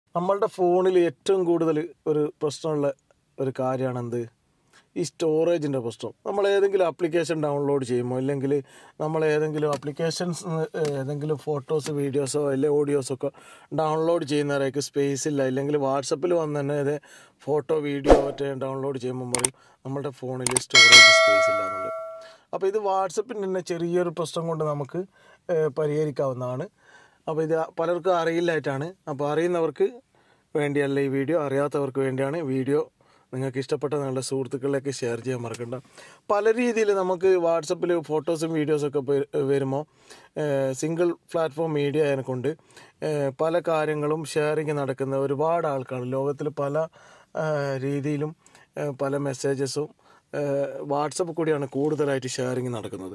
നമ്മളുടെ ഫോണിൽ ഏറ്റവും കൂടുതൽ ഒരു പ്രശ്നമുള്ള ഒരു കാര്യമാണ് എന്ത് ഈ സ്റ്റോറേജിൻ്റെ പ്രശ്നം നമ്മൾ ഏതെങ്കിലും ആപ്ലിക്കേഷൻ ഡൗൺലോഡ് ചെയ്യുമ്പോൾ അല്ലെങ്കിൽ നമ്മൾ ഏതെങ്കിലും ആപ്ലിക്കേഷൻസ് ഏതെങ്കിലും ഫോട്ടോസ് വീഡിയോസോ അല്ലെങ്കിൽ ഓഡിയോസോ ഒക്കെ ഡൗൺലോഡ് ചെയ്യുന്നവരേക്ക് സ്പേസ് ഇല്ല ഇല്ലെങ്കിൽ വാട്സപ്പിൽ വന്ന് തന്നെ ഇത് ഫോട്ടോ വീഡിയോ മറ്റേ ഡൗൺലോഡ് ചെയ്യുമ്പോൾ പറയും നമ്മുടെ ഫോണിൽ സ്റ്റോറേജ് സ്പേസ് ഇല്ല എന്നുള്ളത് അപ്പോൾ ഇത് വാട്സപ്പിൻ്റെ തന്നെ ചെറിയൊരു പ്രശ്നം കൊണ്ട് നമുക്ക് ഏഹ്, പരിഹരിക്കാവുന്നതാണ് അപ്പോൾ ഇത് പലർക്കും അറിയില്ലായിട്ടാണ് അപ്പോൾ അറിയുന്നവർക്ക് വേണ്ടിയല്ല ഈ വീഡിയോ അറിയാത്തവർക്ക് വേണ്ടിയാണ് വീഡിയോ നിങ്ങൾക്ക് ഇഷ്ടപ്പെട്ട നിങ്ങളുടെ സുഹൃത്തുക്കളിലേക്ക് ഷെയർ ചെയ്യാൻ മറക്കണ്ട പല രീതിയിൽ നമുക്ക് വാട്സപ്പിൽ ഫോട്ടോസും വീഡിയോസൊക്കെ വരുമ്പോൾ സിംഗിൾ പ്ലാറ്റ്ഫോം മീഡിയ അതിനെ കൊണ്ട് ഏഹ്, പല കാര്യങ്ങളും ഷെയറിങ് നടക്കുന്ന ഒരുപാട് ആൾക്കാർ ലോകത്തിൽ പല ഏഹ്, രീതിയിലും ഏഹ്, പല മെസ്സേജസും വാട്സപ്പ് കൂടിയാണ് കൂടുതലായിട്ട് ഷെയറിങ് നടക്കുന്നത്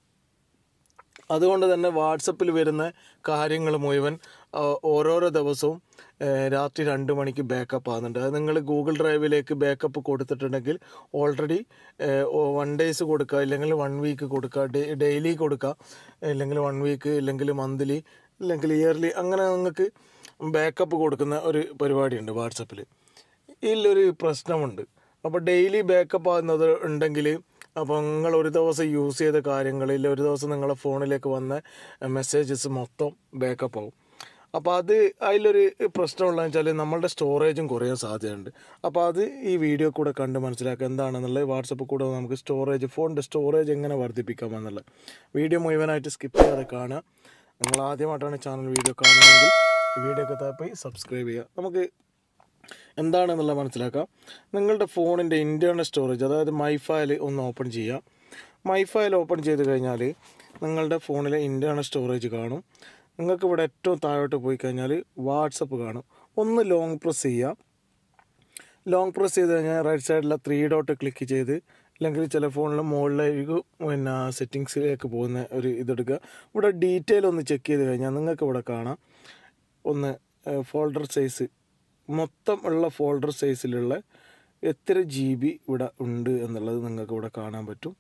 അതുകൊണ്ട് തന്നെ വാട്സപ്പിൽ വരുന്ന കാര്യങ്ങൾ മുഴുവൻ ആ, ഓരോരോ ദിവസവും ഏ, രാത്രി രണ്ട് മണിക്ക് ബാക്കപ്പ് ആകുന്നുണ്ട് അത് നിങ്ങൾ ഗൂഗിൾ ഡ്രൈവിലേക്ക് ബാക്കപ്പ് കൊടുത്തിട്ടുണ്ടെങ്കിൽ ഓൾറെഡി വൺ ഡേയ്സ് കൊടുക്കുക ഇല്ലെങ്കിൽ വൺ വീക്ക് കൊടുക്കുക ഡെയിലി കൊടുക്കുക ഇല്ലെങ്കിൽ വൺ വീക്ക് ഇല്ലെങ്കിൽ മന്ത്ലി ഇല്ലെങ്കിൽ ഇയർലി അങ്ങനെ നിങ്ങൾക്ക് ബാക്കപ്പ് കൊടുക്കുന്ന ഒരു പരിപാടിയുണ്ട് വാട്സപ്പിൽ ഇതിലൊരു പ്രശ്നമുണ്ട് അപ്പോൾ ഡെയിലി ബാക്കപ്പ് ആകുന്നത് ഉണ്ടെങ്കിൽ അപ്പോൾ നിങ്ങൾ ഒരു ദിവസം യൂസ് ചെയ്ത കാര്യങ്ങളിൽ ഒരു ദിവസം നിങ്ങളെ ഫോണിലേക്ക് വന്ന മെസ്സേജസ് മൊത്തം ബാക്കപ്പ് ആവും അപ്പോൾ അത് അതിലൊരു പ്രശ്നമുള്ളതെന്ന് വെച്ചാൽ നമ്മളുടെ സ്റ്റോറേജും കുറയാൻ സാധ്യതയുണ്ട് അപ്പോൾ അത് ഈ വീഡിയോ കൂടെ കണ്ട് മനസ്സിലാക്കുക എന്താണെന്നുള്ളത് വാട്സപ്പ് കൂടെ നമുക്ക് സ്റ്റോറേജ് ഫോണിൻ്റെ സ്റ്റോറേജ് എങ്ങനെ വർദ്ധിപ്പിക്കാമെന്നുള്ളത് വീഡിയോ മുഴുവനായിട്ട് സ്കിപ്പ് ചെയ്യാതെ കാണുക നിങ്ങൾ ആദ്യമായിട്ടാണ് ചാനൽ വീഡിയോ കാണുന്നതെങ്കിൽ ഈ വീഡിയോ ഒക്കെ താപ്പോയി സബ്സ്ക്രൈബ് ചെയ്യുക നമുക്ക് എന്താണെന്നുള്ള മനസ്സിലാക്കാം നിങ്ങളുടെ ഫോണിൻ്റെ ഇൻറ്റേർണൽ സ്റ്റോറേജ് അതായത് മൈ ഫയൽ ഒന്ന് ഓപ്പൺ ചെയ്യുക മൈ ഫയൽ ഓപ്പൺ ചെയ്ത് കഴിഞ്ഞാൽ നിങ്ങളുടെ ഫോണിലെ ഇൻറ്റേർണൽ സ്റ്റോറേജ് കാണും നിങ്ങൾക്ക് ഇവിടെ ഏറ്റവും താഴോട്ട് പോയി കഴിഞ്ഞാൽ വാട്സപ്പ് കാണും ഒന്ന് ലോങ് പ്രസ് ചെയ്യുക ലോങ് പ്രസ് ചെയ്ത് കഴിഞ്ഞാൽ റൈറ്റ് സൈഡിലെ ത്രീ ഡോട്ട് ക്ലിക്ക് ചെയ്ത് അല്ലെങ്കിൽ ചില ഫോണിൽ മുകളിലേക്ക് പിന്നെ സെറ്റിങ്സിലേക്ക് പോകുന്ന ഒരു ഇതെടുക്കുക ഇവിടെ ഡീറ്റെയിൽ ഒന്ന് ചെക്ക് ചെയ്ത് കഴിഞ്ഞാൽ നിങ്ങൾക്ക് ഇവിടെ കാണാം ഒന്ന് ഫോൾഡർ സൈസ് മൊത്തം ഉള്ള ഫോൾഡർ സൈസിലുള്ള എത്ര ജി ബി ഇവിടെ ഉണ്ട് എന്നുള്ളത് നിങ്ങൾക്ക് ഇവിടെ കാണാൻ പറ്റും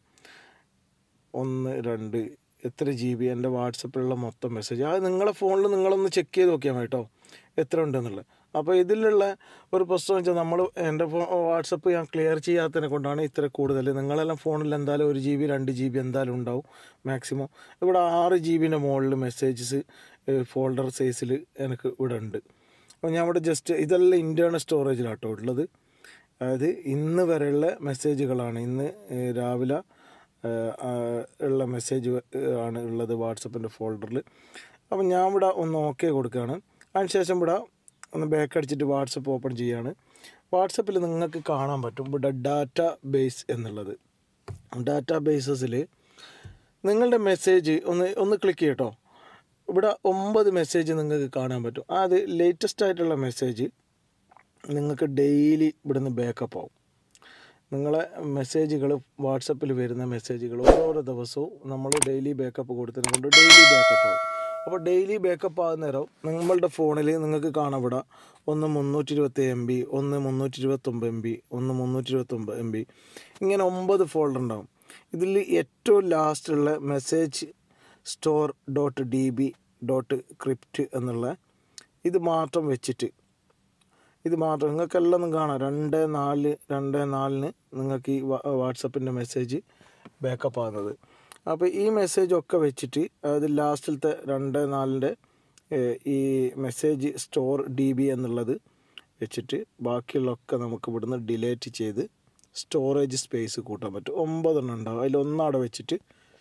ഒന്ന് രണ്ട് എത്ര ജി ബി എൻ്റെ വാട്സപ്പിലുള്ള മൊത്തം മെസ്സേജ് അത് നിങ്ങളെ ഫോണിൽ നിങ്ങളൊന്ന് ചെക്ക് ചെയ്ത് നോക്കിയാൽ മതി കേട്ടോ എത്ര ഉണ്ടെന്നുള്ളത് അപ്പോൾ ഇതിലുള്ള ഒരു പ്രശ്നം വെച്ചാൽ നമ്മൾ എൻ്റെ ഫോ വാട്സപ്പ് ഞാൻ ക്ലിയർ ചെയ്യാത്തതിനെ കൊണ്ടാണ് ഇത്ര കൂടുതൽ നിങ്ങളെല്ലാം ഫോണിൽ എന്തായാലും ഒരു ജി ബി രണ്ട് ജി ബി എന്തായാലും ഉണ്ടാവും മാക്സിമം ഇവിടെ ആറ് ജി ബിൻ്റെ മുകളിൽ മെസ്സേജസ് ഫോൾഡർ സൈസിൽ എനിക്ക് ഇവിടെ ഉണ്ട് അപ്പോൾ ഞാൻ ഇവിടെ ജസ്റ്റ് ഇതെല്ലാം ഇൻറ്റേർണൽ സ്റ്റോറേജിലാട്ടോ ഉള്ളത് അതായത് ഇന്ന് വരെയുള്ള മെസ്സേജുകളാണ് ഇന്ന് ഏഹ്, രാവിലെ ഏഹ്, ആ, ഉള്ള മെസ്സേജ് ആണ് ഉള്ളത് വാട്സപ്പിൻ്റെ ഫോൾഡറിൽ അപ്പം ഞാൻ ഇവിടെ ഒന്ന് ഓക്കെ കൊടുക്കുകയാണ് അതിനുശേഷം ഇവിടെ ഒന്ന് ബാക്ക് അടിച്ചിട്ട് വാട്സപ്പ് ഓപ്പൺ ചെയ്യുകയാണ് വാട്സപ്പിൽ നിങ്ങൾക്ക് കാണാൻ പറ്റും ഇവിടെ ഡാറ്റ ബേസ് എന്നുള്ളത് ഡാറ്റ ബേസസിൽ നിങ്ങളുടെ മെസ്സേജ് ഒന്ന് ഒന്ന് ക്ലിക്ക് ചെയ്യട്ടോ ഇവിടെ ഒമ്പത് മെസ്സേജ് നിങ്ങൾക്ക് കാണാൻ പറ്റും അത് ലേറ്റസ്റ്റ് ആയിട്ടുള്ള മെസ്സേജ് നിങ്ങൾക്ക് ഡെയിലി ഇവിടുന്ന് ബാക്കപ്പ് ആവും നിങ്ങളെ മെസ്സേജുകൾ വാട്സപ്പിൽ വരുന്ന മെസ്സേജുകൾ ഓരോരോ ദിവസവും നമ്മൾ ഡെയിലി ബാക്കപ്പ് കൊടുത്തതിനെ കൊണ്ട് ഡെയിലി ബാക്കപ്പ് ആവും അപ്പോൾ ഡെയിലി ബാക്കപ്പ് ആകുന്ന നേരം നിങ്ങളുടെ ഫോണിൽ നിങ്ങൾക്ക് കാണാം ഇവിടെ ഒന്ന് മുന്നൂറ്റി ഇരുപത്തി എം ബി ഒന്ന് മുന്നൂറ്റി ഇരുപത്തൊമ്പത് എം ബി ഒന്ന് മുന്നൂറ്റി ഇരുപത്തൊമ്പത് എം ബി ഇങ്ങനെ ഒമ്പത് ഫോൾഡർ ഉണ്ടാവും ഇതിൽ ഏറ്റവും ലാസ്റ്റുള്ള message store dot D B dot crypt എന്നുള്ള ഇത് മാത്രം വെച്ചിട്ട് ഇത് മാത്രം നിങ്ങൾക്കെല്ലാം ഒന്നും കാണാം രണ്ട് നാല് രണ്ട് നാലിന് നിങ്ങൾക്ക് ഈ വാട്സപ്പിൻ്റെ മെസ്സേജ് ബാക്കപ്പ് ആകുന്നത് അപ്പോൾ ഈ മെസ്സേജ് ഒക്കെ വെച്ചിട്ട് അതായത് ലാസ്റ്റിലത്തെ രണ്ട് നാലിൻ്റെ ഈ മെസ്സേജ് സ്റ്റോർ ഡി ബി എന്നുള്ളത് വെച്ചിട്ട് ബാക്കിയുള്ളതൊക്കെ നമുക്ക് ഇവിടുന്ന് ഡിലേറ്റ് ചെയ്ത് സ്റ്റോറേജ് സ്പേസ് കൂട്ടാൻ പറ്റും ഒമ്പതെണ്ണം ഉണ്ടാവും അതിൽ ഒന്നവിടെ വെച്ചിട്ട്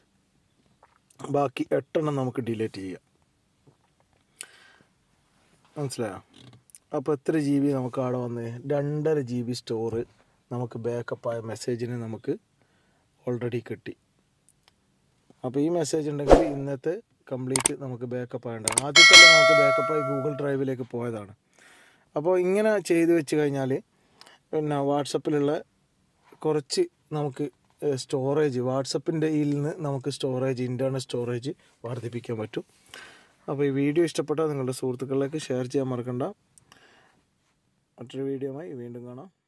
ബാക്കി എട്ടെണ്ണം നമുക്ക് ഡിലേറ്റ് ചെയ്യാം മനസ്സിലായോ അപ്പോൾ എത്ര ജി ബി നമുക്ക് അവിടെ വന്ന് രണ്ടര ജി ബി സ്റ്റോറ് നമുക്ക് ബാക്കപ്പായ മെസ്സേജിന് നമുക്ക് ഓൾറെഡി കിട്ടി അപ്പോൾ ഈ മെസ്സേജ് ഉണ്ടെങ്കിൽ ഇന്നത്തെ കംപ്ലീറ്റ് നമുക്ക് ബാക്കപ്പ് ആയിട്ടുണ്ടാകും ആദ്യത്തെ നമുക്ക് ബാക്കപ്പായി ഗൂഗിൾ ഡ്രൈവിലേക്ക് പോയതാണ് അപ്പോൾ ഇങ്ങനെ ചെയ്ത് വെച്ച് കഴിഞ്ഞാൽ പിന്നെ വാട്സപ്പിലുള്ള കുറച്ച് നമുക്ക് സ്റ്റോറേജ് വാട്സപ്പിൻ്റെ ഇതിൽ നിന്ന് നമുക്ക് സ്റ്റോറേജ് ഇൻറ്റേർണൽ സ്റ്റോറേജ് വർദ്ധിപ്പിക്കാൻ പറ്റും അപ്പോൾ ഈ വീഡിയോ ഇഷ്ടപ്പെട്ടാൽ നിങ്ങളുടെ സുഹൃത്തുക്കളിലേക്ക് ഷെയർ ചെയ്യാൻ മറക്കണ്ട മറ്റൊരു വീഡിയോയുമായി വീണ്ടും കാണാം